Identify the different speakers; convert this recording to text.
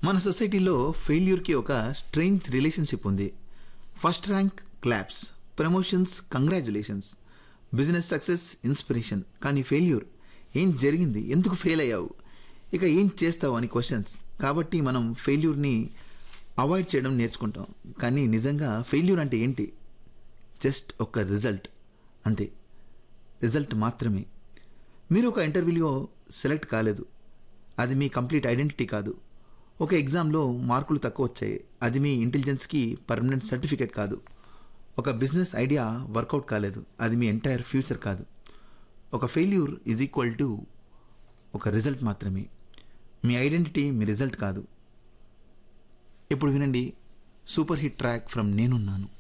Speaker 1: మన సొసైటీలో ఫెయిల్యూర్కి ఒక స్ట్రేంజ్ రిలేషన్షిప్ ఉంది first rank claps promotions congratulations business success inspiration కానీ ఫెయిల్యూర్ ఏం జరిగింది ఎందుకు ఫెయిల్ అయ్యావు ఇక ఏం చేస్తావు అని క్వశ్చన్స్ కాబట్టి మనం ఫెయిల్యూర్ని అవాయిడ్ చేయడం నేర్చుకుంటాం కానీ నిజంగా ఫెయిల్యూర్ అంటే ఏంటి జస్ట్ ఒక రిజల్ట్ అంతే రిజల్ట్ మాత్రమే మీరు ఒక ఇంటర్వ్యూలో సెలెక్ట్ కాలేదు అది మీ కంప్లీట్ ఐడెంటిటీ కాదు ఒక ఎగ్జామ్లో మార్కులు తక్కువ వచ్చాయి అది మీ ఇంటెలిజెన్స్కి పర్మనెంట్ సర్టిఫికేట్ కాదు ఒక బిజినెస్ ఐడియా వర్కౌట్ కాలేదు అది మీ ఎంటైర్ ఫ్యూచర్ కాదు ఒక ఫెయిల్యూర్ ఈజ్ ఈక్వల్ టు ఒక రిజల్ట్ మాత్రమే మీ ఐడెంటిటీ మీ రిజల్ట్ కాదు ఇప్పుడు వినండి సూపర్ హిట్ ట్రాక్ ఫ్రమ్ నేనున్నాను